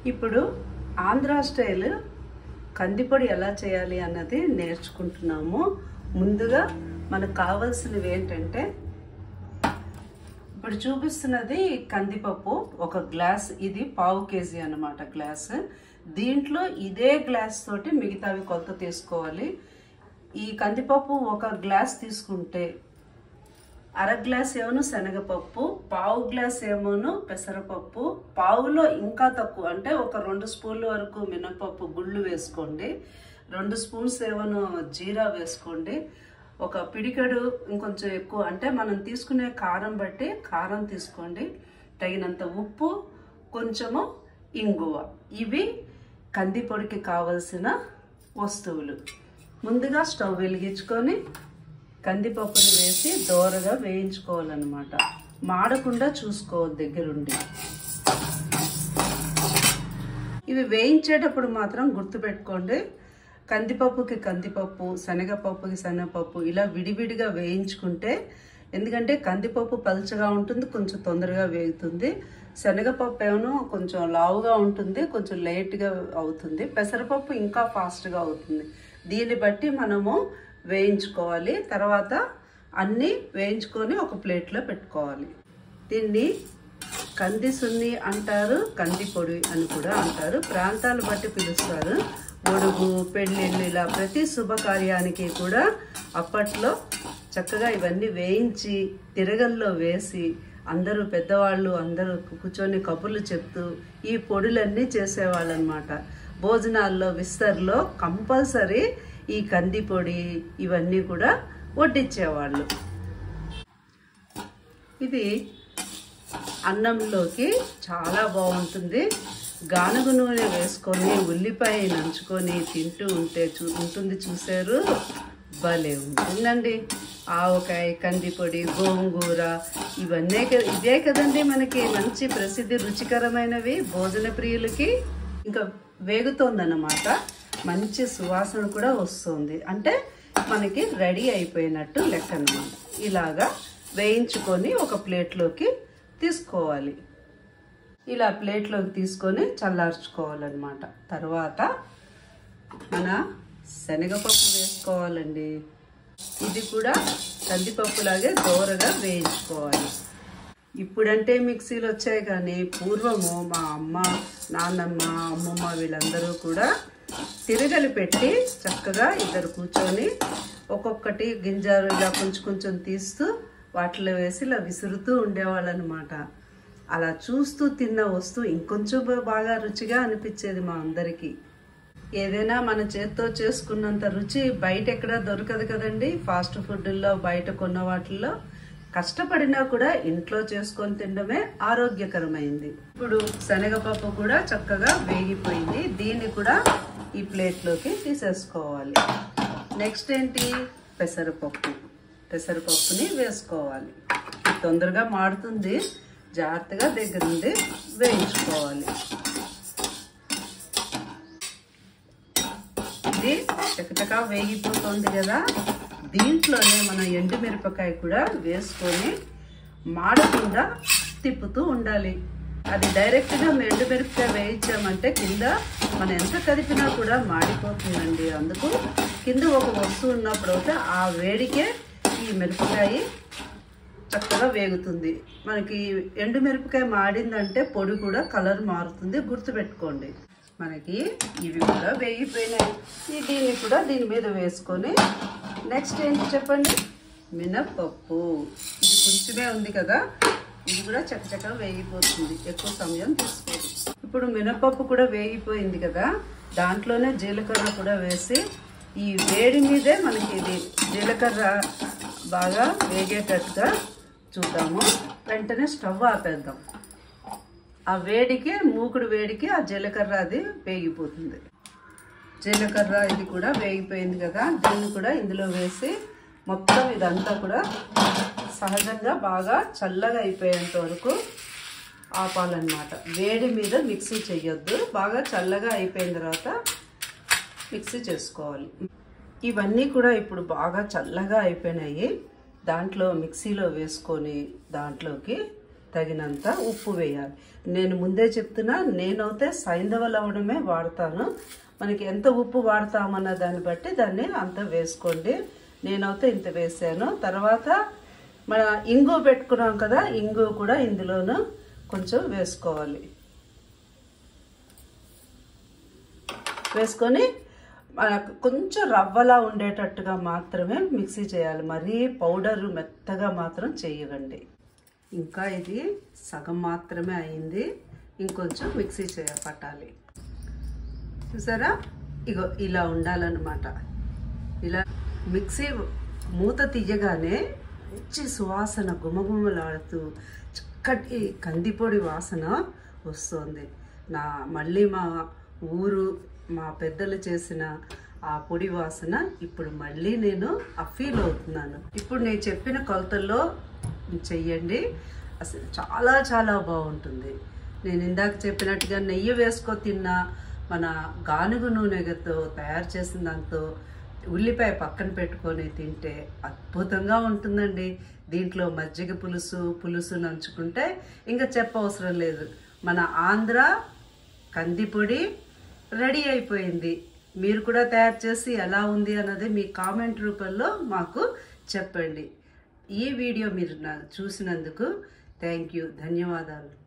ఇప్పుడు ఆంధ్ర స్టైల్ కందిపొడి ఎలా చేయాలి అన్నది నేర్చుకుంటున్నాము ముందుగా మనకు కావాల్సినవి ఏంటంటే ఇప్పుడు చూపిస్తున్నది కందిపప్పు ఒక గ్లాస్ ఇది పావు కేజీ అన్నమాట గ్లాస్ దీంట్లో ఇదే గ్లాస్ తోటి మిగతావి కొలత తీసుకోవాలి ఈ కందిపప్పు ఒక గ్లాస్ తీసుకుంటే అర గ్లాస్ ఏమోను శనగపప్పు పావు గ్లాస్ ఏమోను పెసరపప్పు పావులో ఇంకా తక్కువ అంటే ఒక రెండు స్పూన్ల వరకు మినపప్పు గుళ్ళు వేసుకోండి రెండు స్పూన్స్ ఏమోను జీరా వేసుకోండి ఒక పిడికెడు ఇంకొంచెం ఎక్కువ అంటే మనం తీసుకునే కారం బట్టి కారం తీసుకోండి తగినంత ఉప్పు కొంచెము ఇంగువ ఇవి కందిపొడికి కావలసిన వస్తువులు ముందుగా స్టవ్ వెలిగించుకొని కందిపప్పుని వేసి దోరగా వేయించుకోవాలన్నమాట మాడకుండా చూసుకోవాలి దగ్గరుండి ఇవి వేయించేటప్పుడు మాత్రం గుర్తుపెట్టుకోండి కందిపప్పుకి కందిపప్పు శనగపప్పుకి శనగపప్పు ఇలా విడివిడిగా వేయించుకుంటే ఎందుకంటే కందిపప్పు పలుచగా ఉంటుంది కొంచెం తొందరగా వేగుతుంది శనగపప్పు ఏమో కొంచెం లావుగా ఉంటుంది కొంచెం లేట్గా అవుతుంది పెసరపప్పు ఇంకా ఫాస్ట్గా అవుతుంది దీన్ని బట్టి మనము వేయించుకోవాలి తర్వాత అన్నీ వేయించుకొని ఒక ప్లేట్లో పెట్టుకోవాలి దీన్ని కంది సున్ని అంటారు కంది పొడి అని కూడా అంటారు ప్రాంతాలు బట్టి పిలుస్తారు ఒడుగు పెళ్ళిళ్ళు ఇలా ప్రతి శుభకార్యానికి కూడా అప్పట్లో చక్కగా ఇవన్నీ వేయించి తిరగల్లో వేసి అందరూ పెద్దవాళ్ళు అందరూ కూర్చొని కబుర్లు చెప్తూ ఈ పొడులన్నీ చేసేవాళ్ళు అనమాట భోజనాల్లో విస్తర్లో కంపల్సరీ ఈ కంది పొడి ఇవన్నీ కూడా వడ్డించేవాళ్ళు ఇది అన్నంలోకి చాలా బాగుంటుంది గానుగ నూనె వేసుకొని ఉల్లిపాయ నంచుకొని తింటూ ఉంటే చూ ఉంటుంది చూసారు భలే ఉంటుందండి ఆవకాయ కందిపొడి గోంగూర ఇవన్నీ క- ఇదే కదండి మనకి మంచి ప్రసిద్ధి రుచికరమైనవి భోజన ప్రియులకి ఇంకా వేగుతోందన్నమాట మంచి సువాసన కూడా వస్తుంది అంటే మనకి రెడీ అయిపోయినట్టు లెక్క అన్నమాట ఇలాగా వేయించుకొని ఒక ప్లేట్లోకి తీసుకోవాలి ఇలా ప్లేట్లోకి తీసుకొని చల్లార్చుకోవాలన్నమాట తర్వాత మన శనగపప్పు వేసుకోవాలండి ఇది కూడా కందిపప్పులాగే దోరగా వేయించుకోవాలి ఇప్పుడంటే మిక్సీలు వచ్చాయి కానీ పూర్వము మా అమ్మ నాన్నమ్మ అమ్మమ్మ వీళ్ళందరూ కూడా తిరగలి పెట్టి చక్కగా ఇద్దరు కూర్చొని ఒక్కొక్కటి గింజలు ఇలా కొంచెం కొంచెం తీస్తూ వాటిలో వేసి ఇలా విసురుతూ ఉండేవాళ్ళు అనమాట అలా చూస్తూ తిన్న వస్తువు ఇంకొంచెం బాగా రుచిగా అనిపించేది మా అందరికీ ఏదైనా మన చేత్తో చేసుకున్నంత రుచి బయట ఎక్కడ దొరకదు కదండి ఫాస్ట్ ఫుడ్లో బయట కొన్న వాటిల్లో కష్టపడినా కూడా ఇంట్లో చేసుకొని తినడమే ఆరోగ్యకరమైంది ఇప్పుడు శనగపప్పు కూడా చక్కగా వేగిపోయింది దీన్ని కూడా ఈ ప్లేట్లోకి తీసేసుకోవాలి నెక్స్ట్ ఏంటి పెసరపప్పు పెసరపప్పుని వేసుకోవాలి ఇది తొందరగా మాడుతుంది జాగ్రత్తగా దగ్గరుండి వేయించుకోవాలి ఇది చకచకా వేగిపోతుంది కదా దీంట్లోనే మనం ఎండుమిరపకాయ కూడా వేసుకొని మాడకుండా తిప్పుతూ ఉండాలి అది డైరెక్ట్గా ఎండుమిరపకాయ వేయించామంటే కింద మనం ఎంత కదిపినా కూడా మాడిపోతుందండి అందుకు కింద ఒక వస్తువు ఉన్నప్పుడు అయితే ఆ వేడికే ఈ మిరపకాయ చక్కగా వేగుతుంది మనకి ఎండు మిరపకాయ మాడిందంటే పొడి కూడా కలర్ మారుతుంది గుర్తుపెట్టుకోండి మనకి ఇవి కూడా వేగిపోయినాయి ఈ దీన్ని కూడా దీని మీద వేసుకొని నెక్స్ట్ ఏంటి చెప్పండి మినప్పప్పు ఇది కొంచెమే ఉంది కదా ఇది కూడా చక్కచక్క వేగిపోతుంది ఎక్కువ సమయం తీసుకోదు ఇప్పుడు మినపప్పు కూడా వేగిపోయింది కదా దాంట్లోనే జీలకర్ర కూడా వేసి ఈ వేడి మీదే మనకి ఇది జీలకర్ర బాగా వేగేటట్టుగా చూద్దాము వెంటనే స్టవ్ ఆపేద్దాం ఆ వేడికి మూకుడు వేడికి ఆ జీలకర్ర అది వేగిపోతుంది జీలకర్ర ఇది కూడా వేగిపోయింది కదా దీన్ని కూడా ఇందులో వేసి మొత్తం ఇదంతా కూడా సహజంగా బాగా చల్లగా అయిపోయేంత వరకు ఆపాలన్నమాట వేడి మీద మిక్సీ చేయొద్దు బాగా చల్లగా అయిపోయిన తర్వాత మిక్సీ చేసుకోవాలి ఇవన్నీ కూడా ఇప్పుడు బాగా చల్లగా అయిపోయినాయి దాంట్లో మిక్సీలో వేసుకొని దాంట్లోకి తగినంత ఉప్పు వేయాలి నేను ముందే చెప్తున్నా నేనైతే సైంధవ లవణమే వాడతాను మనకి ఎంత ఉప్పు వాడతామన్న దాన్ని బట్టి దాన్ని అంత వేసుకోండి నేనైతే ఇంత వేసాను తర్వాత మన ఇంగు పెట్టుకున్నాం కదా ఇంగు కూడా ఇందులోను కొంచెం వేసుకోవాలి వేసుకొని మనకు కొంచెం రవ్వలా ఉండేటట్టుగా మాత్రమే మిక్సీ చేయాలి మరీ పౌడర్ మెత్తగా మాత్రం చేయకండి ఇంకా ఇది సగం మాత్రమే అయింది ఇంకొంచెం మిక్సీ చేయ పట్టాలి చూసారా ఇగో ఇలా ఉండాలన్నమాట ఇలా మిక్సీ మూత తీయగానే మంచి సువాసన గుమగుమలాడుతూ చక్కటి కందిపొడి వాసన వస్తుంది నా మళ్ళీ మా ఊరు మా పెద్దలు చేసిన ఆ పొడి వాసన ఇప్పుడు మళ్ళీ నేను ఆ ఫీల్ అవుతున్నాను ఇప్పుడు నేను చెప్పిన కొలతల్లో చెయ్యండి అసలు చాలా చాలా బాగుంటుంది నేను ఇందాక చెప్పినట్టుగా నెయ్యి వేసుకో తిన్నా మన గానుగ నూనెతో తయారు చేసిన దాంతో ఉల్లిపాయ పక్కన పెట్టుకొని తింటే అద్భుతంగా ఉంటుందండి దీంట్లో మజ్జిగ పులుసు పులుసు నంచుకుంటే ఇంకా చెప్పవసరం లేదు మన ఆంధ్ర కందిపొడి రెడీ అయిపోయింది మీరు కూడా తయారు చేసి ఎలా ఉంది అన్నది మీ కామెంట్ రూపంలో మాకు చెప్పండి ఈ వీడియో మీరు నాకు చూసినందుకు థ్యాంక్ యూ ధన్యవాదాలు